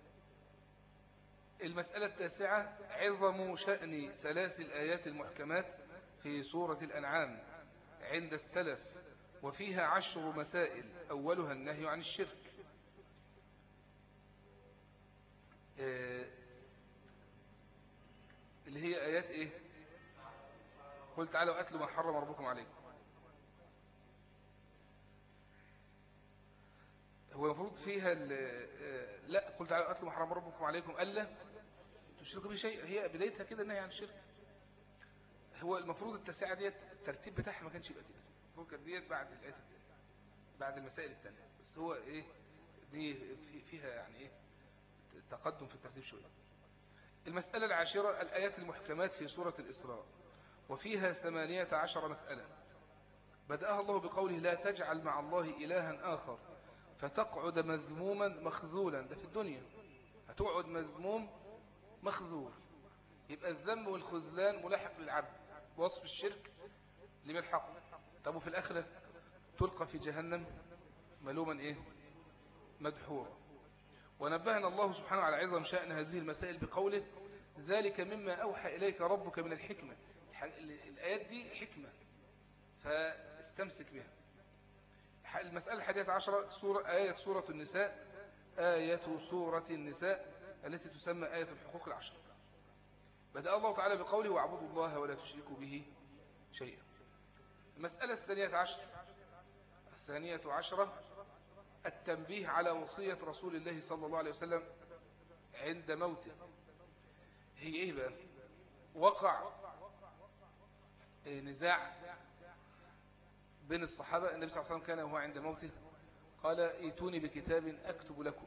Speaker 1: المسألة التاسعة عظم شأن ثلاث الآيات المحكمات في سورة الأنعام عند السلف وفيها عشر مسائل أولها النهي عن الشرك آه، اللي هي آيات إيه قل تعالوا أتلوا ما حرم ربكم عليكم هو المفروض فيها آه، لا قل تعالوا أتلوا ما حرم ربكم عليكم ألا تشركوا به شيء هي بدايتها كده النهي عن الشرك هو المفروض التسعة ديت الترتيب بتاعها ما كانش يبقى كده المفروض كانت ديت بعد الآيات بعد المسائل الثانية بس هو ايه دي فيها يعني ايه تقدم في الترتيب شوية المسألة العاشرة الآيات المحكمات في سورة الإسراء وفيها ثمانية عشر مسألة بدأها الله بقوله لا تجعل مع الله إلها آخر فتقعد مذموما مخذولا ده في الدنيا هتقعد مذموم مخذول يبقى الذنب والخذلان ملاحق للعبد وصف الشرك لمن حق طب وفي الآخرة تلقى في جهنم ملوما إيه مدحورا ونبهنا الله سبحانه على عظم شأن هذه المسائل بقوله ذلك مما أوحى إليك ربك من الحكمة الآيات دي حكمة فاستمسك بها المسألة الحادية عشرة سورة آية سورة النساء آية سورة النساء التي تسمى آية الحقوق العشر بدأ الله تعالى بقوله واعبدوا الله ولا تشركوا به شيئا المسألة الثانية عشر الثانية عشرة التنبيه على وصية رسول الله صلى الله عليه وسلم عند موته هي ايه بقى وقع نزاع بين الصحابة النبي صلى الله عليه وسلم كان هو عند موته قال ايتوني بكتاب اكتب لكم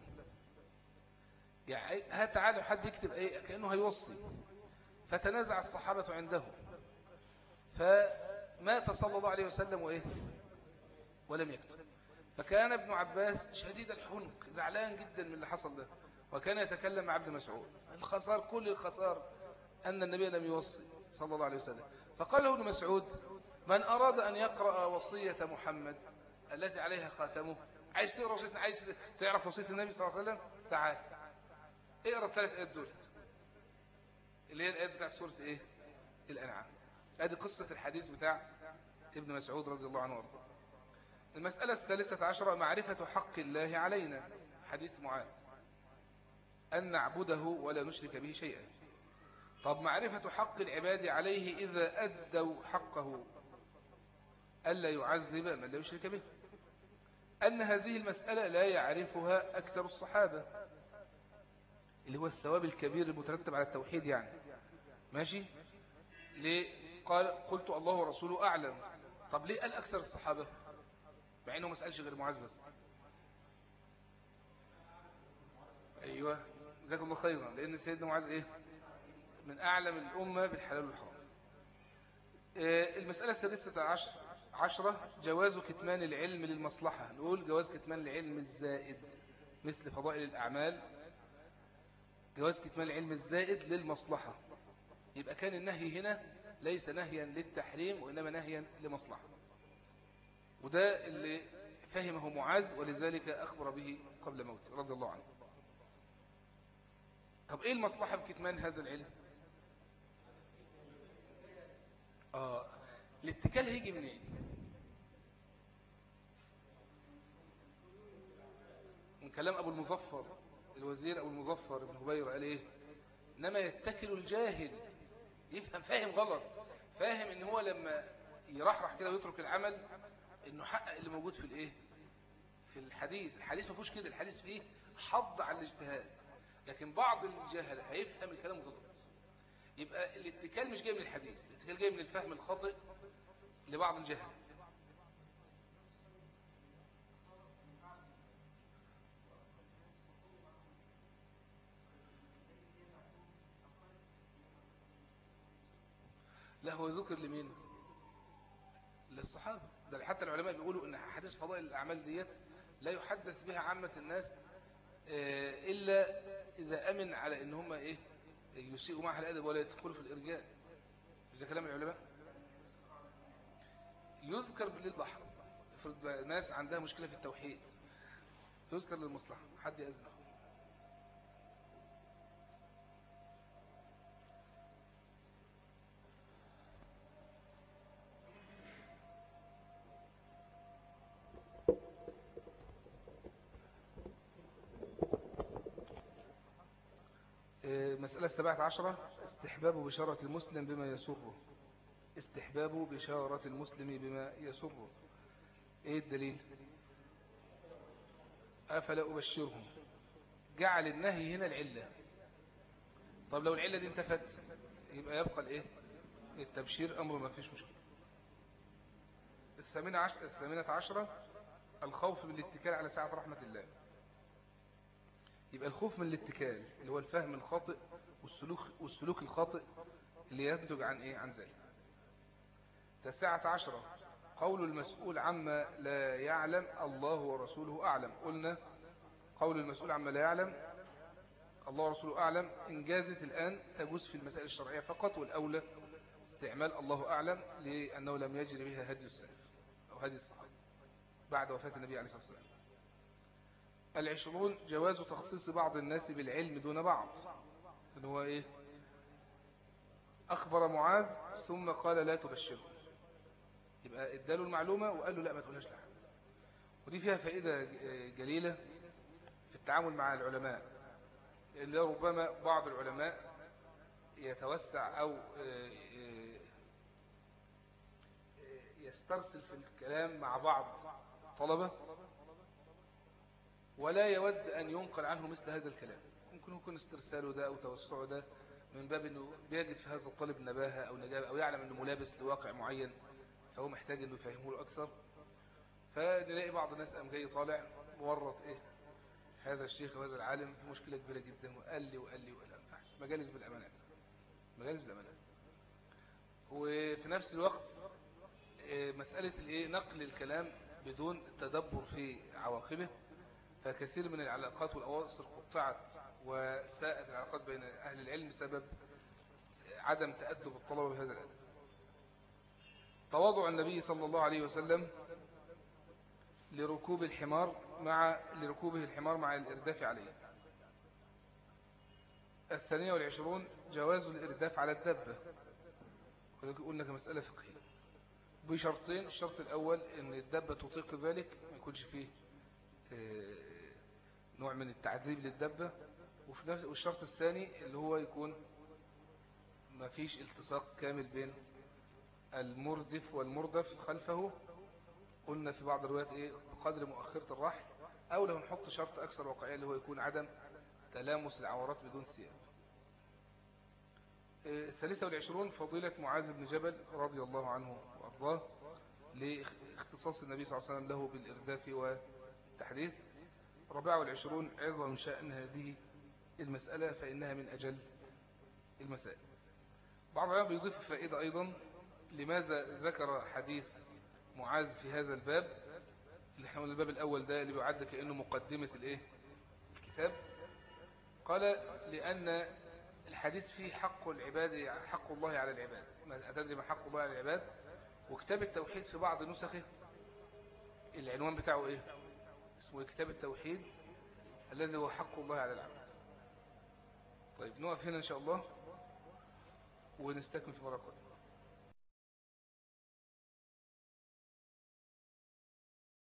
Speaker 1: يعني تعالوا حد يكتب ايه كأنه هيوصي فتنازع الصحابة عنده فمات صلى الله عليه وسلم وايه ولم يكتب فكان ابن عباس شديد الحنق زعلان جدا من اللي حصل ده وكان يتكلم مع ابن مسعود الخسار كل الخسار أن النبي لم يوصي صلى الله عليه وسلم فقال له ابن مسعود من أراد أن يقرأ وصية محمد التي عليها خاتمه عايز تقرأ وصية عايز تعرف وصية النبي صلى الله عليه وسلم تعال اقرأ الثلاث آيات دول اللي هي الآيات بتاع سورة ايه الأنعام ادي قصة الحديث بتاع ابن مسعود رضي الله عنه وارضاه المسألة الثالثة عشرة معرفة حق الله علينا حديث معاذ أن نعبده ولا نشرك به شيئا طب معرفة حق العباد عليه إذا أدوا حقه ألا يعذب من لا يشرك به أن هذه المسألة لا يعرفها أكثر الصحابة اللي هو الثواب الكبير المترتب على التوحيد يعني ماشي ليه قال قلت الله ورسوله أعلم طب ليه قال أكثر الصحابة مع انه ما سالش غير معاذ بس ايوه جزاكم الله خيرا لان سيدنا معاذ ايه من اعلم الامه بالحلال والحرام إيه المساله السادسه عشر عشرة جواز كتمان العلم للمصلحة نقول جواز كتمان العلم الزائد مثل فضائل الأعمال جواز كتمان العلم الزائد للمصلحة يبقى كان النهي هنا ليس نهيا للتحريم وإنما نهيا لمصلحة وده اللي فهمه معاذ ولذلك أخبر به قبل موته رضي الله عنه طب إيه المصلحة بكتمان هذا العلم آه الاتكال هيجي منين من كلام أبو المظفر الوزير أبو المظفر ابن هبير قال إيه إنما يتكل الجاهل يفهم فاهم غلط فاهم إن هو لما يرحرح كده ويترك العمل انه حقق اللي موجود في الايه في الحديث الحديث ما فيهوش كده الحديث فيه حض على الاجتهاد لكن بعض الجهل هيفهم الكلام غلط يبقى الاتكال مش جاي من الحديث الاتكال جاي من الفهم الخاطئ لبعض الجهل لا هو ذكر لمين للصحابة ده حتى العلماء بيقولوا ان حديث فضائل الأعمال ديت لا يحدث بها عامة الناس إلا إذا أمن على إن هم إيه يسيئوا معها الأدب ولا يدخلوا في الإرجاء إذا كلام العلماء يذكر للمصلحة افرض ناس عندها مشكلة في التوحيد يذكر للمصلحة حد يأذن مسألة السبعة عشرة استحباب بشارة المسلم بما يسره استحباب بشارة المسلم بما يسره ايه الدليل افلا ابشرهم جعل النهي هنا العلة طب لو العلة دي انتفت يبقى يبقى الايه التبشير امر ما فيش مشكلة الثامنة عشرة, الثامنة عشرة الخوف من الاتكال على ساعة رحمة الله يبقى الخوف من الاتكال اللي هو الفهم الخاطئ والسلوك, والسلوك الخاطئ اللي ينتج عن ايه عن ذلك تسعة عشرة قول المسؤول عما لا يعلم الله ورسوله أعلم قلنا قول المسؤول عما لا يعلم الله ورسوله أعلم إن جازت الآن تجوز في المسائل الشرعية فقط والأولى استعمال الله أعلم لأنه لم يجري بها هدي السلف أو هدي الصحابة بعد وفاة النبي عليه الصلاة والسلام العشرون جواز تخصيص بعض الناس بالعلم دون بعض إن هو إيه أخبر معاذ ثم قال لا تبشره يبقى اداله المعلومة وقال له لا ما تقولهاش لحد ودي فيها فائدة جليلة في التعامل مع العلماء اللي ربما بعض العلماء يتوسع أو يسترسل في الكلام مع بعض طلبة ولا يود أن ينقل عنه مثل هذا الكلام ممكن يكون استرساله ده أو توسعه ده من باب أنه بيجد في هذا الطالب نباهة أو نجابة أو يعلم أنه ملابس لواقع معين فهو محتاج أنه يفهمه له أكثر فنلاقي بعض الناس قام جاي طالع مورط إيه هذا الشيخ وهذا العالم في مشكلة كبيرة جدا وقال لي وقال لي وقال لي مجالس بالأمانات مجالس بالأمانات وفي نفس الوقت مسألة الإيه نقل الكلام بدون تدبر في عواقبه فكثير من العلاقات والأواصر قطعت وساءت العلاقات بين أهل العلم بسبب عدم تأدب الطلبة بهذا الأدب تواضع النبي صلى الله عليه وسلم لركوب الحمار مع لركوبه الحمار مع الإرداف عليه الثانية والعشرون جواز الإرداف على الدبة قلنا كمسألة فقهية بشرطين الشرط الأول أن الدبة تطيق ذلك ما يكونش فيه نوع من التعذيب للدبة وفي نفس والشرط الثاني اللي هو يكون ما فيش التصاق كامل بين المردف والمردف خلفه قلنا في بعض الروايات ايه بقدر مؤخرة الرحل او لو نحط شرط اكثر واقعية اللي هو يكون عدم تلامس العورات بدون ثياب الثالثة والعشرون فضيلة معاذ بن جبل رضي الله عنه وأرضاه لاختصاص النبي صلى الله عليه وسلم له بالإرداف والتحديث رابعة والعشرون عظم شأن هذه المسألة فإنها من أجل المسائل بعض العلماء بيضيف فائدة أيضا لماذا ذكر حديث معاذ في هذا الباب اللي احنا الباب الأول ده اللي بيعد كأنه مقدمة الايه الكتاب قال لأن الحديث فيه حق العباد حق الله على العباد ما أتدري ما حق الله على العباد وكتاب التوحيد في بعض نسخه العنوان بتاعه ايه اسمه كتاب التوحيد الذي هو حق الله على العبد طيب نقف هنا ان شاء الله ونستكمل في مرة قادمة